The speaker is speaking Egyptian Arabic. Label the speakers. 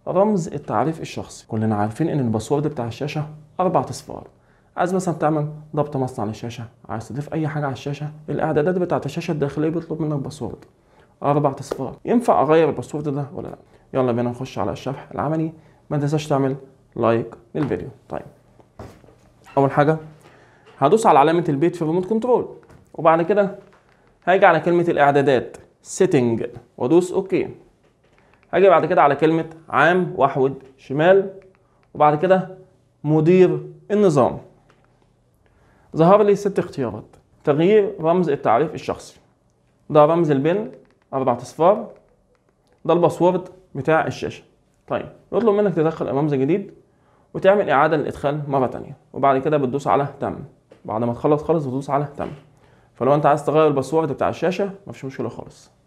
Speaker 1: رمز التعريف الشخصي كلنا عارفين ان الباسورد بتاع الشاشه اربع اصفار عايز مثلا تعمل ضبط مصنع للشاشه عايز تضيف اي حاجه على الشاشه الاعدادات بتاعه الشاشه الداخليه بيطلب منك باسورد اربع اصفار ينفع اغير الباسورد ده ولا لا يلا بينا نخش على الشرح العملي ما تنساش تعمل لايك للفيديو طيب اول حاجه هدوس على علامه البيت في الريموت كنترول وبعد كده هاجي على كلمه الاعدادات سيتنج وادوس اوكي هاجي بعد كده على كلمه عام واحود شمال وبعد كده مدير النظام ظهر لي ست اختيارات تغيير رمز التعريف الشخصي ده رمز البن اربع اصفار ده الباسورد بتاع الشاشه طيب يطلب منك تدخل رمز جديد وتعمل اعاده للادخال مره تانية وبعد كده بتدوس على تم بعد ما تخلص خالص بتدوس على تم فلو انت عايز تغير الباسورد بتاع الشاشه مفيش مشكله خالص